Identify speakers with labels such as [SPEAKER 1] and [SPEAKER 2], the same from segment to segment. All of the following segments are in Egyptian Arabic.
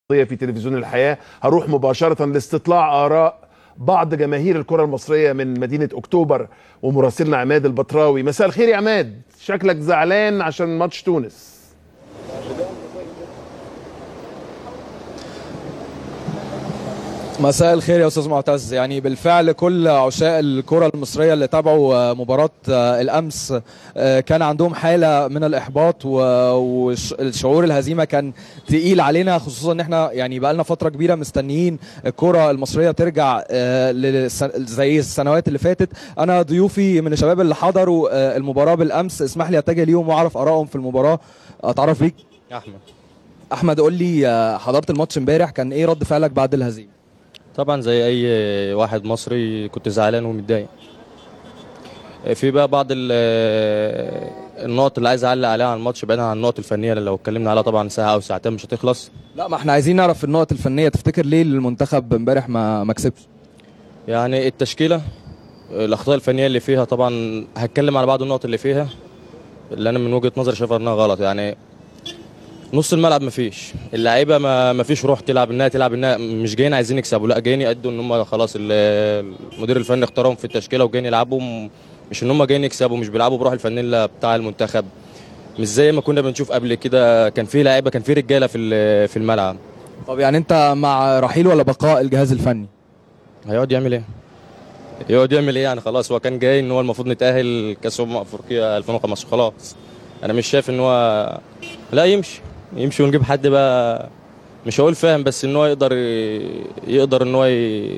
[SPEAKER 1] في تلفزيون الحياة هروح مباشرة لاستطلاع آراء بعض جماهير الكرة المصرية من مدينة أكتوبر ومراسلنا عماد البطراوي مساء الخير يا عماد شكلك زعلان عشان ماتش تونس
[SPEAKER 2] مساء الخير يا استاذ معتز يعني بالفعل كل عشاق الكره المصريه اللي تابعوا مباراه الامس كان عندهم حاله من الاحباط والشعور الهزيمه كان تقيل علينا خصوصا ان احنا يعني بقى لنا فتره كبيره مستنيين الكره المصريه ترجع زي السنوات اللي فاتت انا ضيوفي من الشباب اللي حضروا المباراه بالامس اسمح لي اتجه ليهم واعرف ارائهم في المباراه اتعرف بيك
[SPEAKER 3] احمد
[SPEAKER 2] احمد قول لي حضرت الماتش امبارح كان ايه رد فعلك بعد الهزيمه
[SPEAKER 3] طبعا زي اي واحد مصري كنت زعلان ومتضايق في بقى بعض النقط اللي عايز اعلق عليها عن الماتش بعيدا عن النقط الفنيه اللي لو اتكلمنا عليها طبعا ساعه او ساعتين مش هتخلص
[SPEAKER 2] لا ما احنا عايزين نعرف النقط الفنيه تفتكر ليه المنتخب امبارح ما ما كسبش
[SPEAKER 3] يعني التشكيله الاخطاء الفنيه اللي فيها طبعا هتكلم على بعض النقط اللي فيها اللي انا من وجهه نظري شايفها انها غلط يعني نص الملعب مفيش اللعيبه ما مفيش روح تلعب انها تلعب انها مش جايين عايزين يكسبوا لا جايين يأدوا ان هم خلاص المدير الفني اختارهم في التشكيله وجايين يلعبوا مش ان هم جايين يكسبوا مش بيلعبوا بروح الفانيلا بتاع المنتخب مش زي ما كنا بنشوف قبل كده كان في لعيبه كان في رجاله في في الملعب
[SPEAKER 2] طب يعني انت مع رحيل ولا بقاء الجهاز الفني
[SPEAKER 3] هيقعد يعمل ايه يقعد يعمل ايه يعني خلاص هو كان جاي ان هو المفروض نتاهل كاس امم افريقيا 2015 خلاص انا مش شايف ان هو لا يمشي يمشي ونجيب حد بقى مش هقول فاهم بس ان هو يقدر يقدر ان هو ي...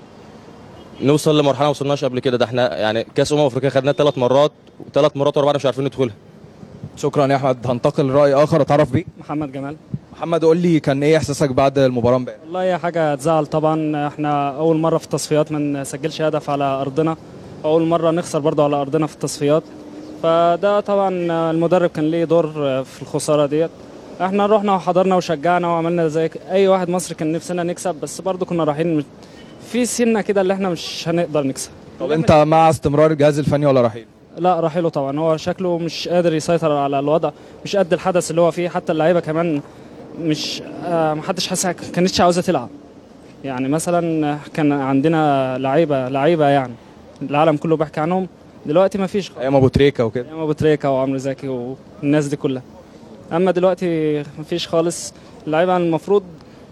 [SPEAKER 3] نوصل لمرحله ما وصلناش قبل كده ده احنا يعني كاس امم افريقيا خدناه ثلاث مرات وثلاث مرات ورا بعض مش عارفين ندخلها
[SPEAKER 2] شكرا يا احمد هنتقل لراي اخر اتعرف بيك
[SPEAKER 4] محمد جمال
[SPEAKER 2] محمد قول لي كان ايه احساسك بعد المباراه امبارح
[SPEAKER 4] والله هي حاجه تزعل طبعا احنا اول مره في التصفيات ما نسجلش هدف على ارضنا اول مره نخسر برضه على ارضنا في التصفيات فده طبعا المدرب كان ليه دور في الخساره ديت احنا رحنا وحضرنا وشجعنا وعملنا زي اي واحد مصري كان نفسنا نكسب بس برضه كنا رايحين في سنه كده اللي احنا مش هنقدر نكسب
[SPEAKER 2] طب انت مع استمرار الجهاز الفني ولا رحيل
[SPEAKER 4] لا رحيله طبعا هو شكله مش قادر يسيطر على الوضع مش قد الحدث اللي هو فيه حتى اللعيبه كمان مش آه محدش حاسس كانتش عاوزه تلعب يعني مثلا كان عندنا لعيبه لعيبه يعني العالم كله بيحكي عنهم دلوقتي ما فيش
[SPEAKER 2] ايام ابو تريكه وكده
[SPEAKER 4] ايام ابو تريكه وعمرو زكي والناس دي كلها اما دلوقتي ما فيش خالص اللعيبه المفروض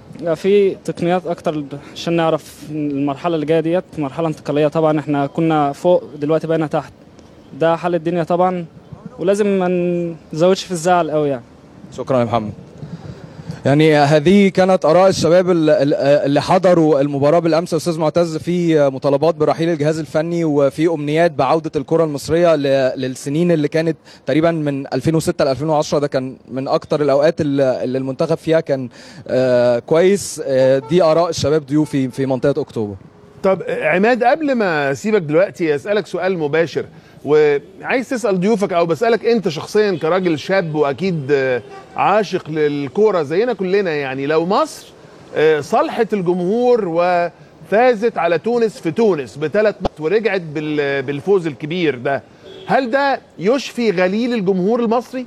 [SPEAKER 4] في تقنيات اكتر عشان نعرف المرحله اللي جايه ديت مرحله انتقاليه طبعا احنا كنا فوق دلوقتي بقينا تحت ده حل الدنيا طبعا ولازم ما نزودش في الزعل قوي يعني
[SPEAKER 2] شكرا يا محمد يعني هذه كانت اراء الشباب اللي حضروا المباراه بالامس استاذ معتز في مطالبات برحيل الجهاز الفني وفي امنيات بعوده الكره المصريه للسنين اللي كانت تقريبا من 2006 ل 2010 ده كان من اكتر الاوقات اللي المنتخب فيها كان كويس دي اراء الشباب ضيوفي في منطقه اكتوبر
[SPEAKER 1] طب عماد قبل ما اسيبك دلوقتي اسالك سؤال مباشر وعايز تسال ضيوفك او بسالك انت شخصيا كراجل شاب واكيد عاشق للكوره زينا كلنا يعني لو مصر صلحت الجمهور وفازت على تونس في تونس بثلاث ورجعت بالفوز الكبير ده هل ده يشفي غليل الجمهور المصري؟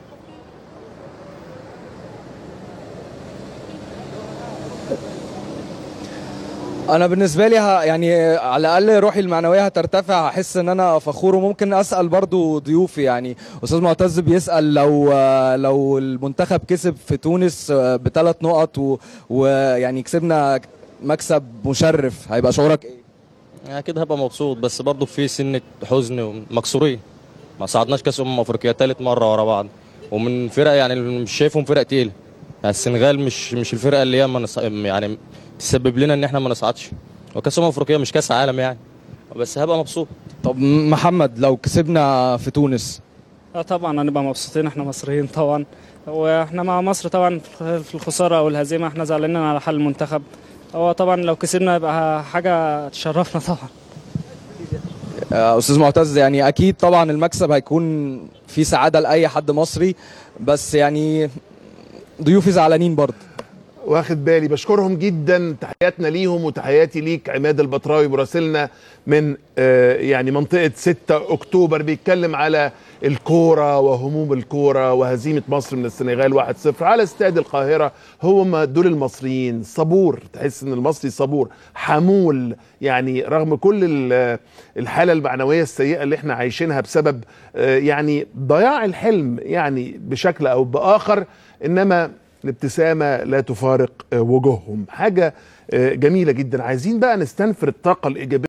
[SPEAKER 2] انا بالنسبه لي يعني على الاقل روحي المعنويه هترتفع هحس ان انا فخور وممكن اسال برضو ضيوفي يعني استاذ معتز بيسال لو لو المنتخب كسب في تونس بثلاث نقط ويعني كسبنا مكسب مشرف هيبقى شعورك ايه
[SPEAKER 3] اكيد هبقى مبسوط بس برضو في سنه حزن ومكسورين ما صعدناش كاس امم افريقيا ثالث مره ورا بعض ومن فرق يعني مش شايفهم فرق تقيله يعني السنغال مش مش الفرقه اللي هي يعني تسبب لنا ان احنا ما نصعدش وكاس امم افريقيا مش كاس عالم يعني بس هبقى مبسوط
[SPEAKER 2] طب محمد لو كسبنا في تونس
[SPEAKER 4] اه طبعا هنبقى مبسوطين احنا مصريين طبعا واحنا مع مصر طبعا في الخساره او الهزيمه احنا زعلانين على حل المنتخب هو طبعا لو كسبنا يبقى حاجه تشرفنا طبعا
[SPEAKER 2] استاذ معتز يعني اكيد طبعا المكسب هيكون في سعاده لاي حد مصري بس يعني ضيوفي زعلانين برضه
[SPEAKER 1] واخد بالي بشكرهم جدا تحياتنا ليهم وتحياتي ليك عماد البطراوي مراسلنا من آه، يعني منطقة 6 أكتوبر بيتكلم على الكورة وهموم الكورة وهزيمة مصر من السنغال 1-0 على استاد القاهرة هم دول المصريين صبور تحس ان المصري صبور حمول يعني رغم كل ال- الحالة المعنوية السيئة اللي احنا عايشينها بسبب آه، يعني ضياع الحلم يعني بشكل او بآخر انما الابتسامة لا تفارق آه، وجوههم حاجة آه، جميلة جدا عايزين بقى نستنفر الطاقة الإيجابية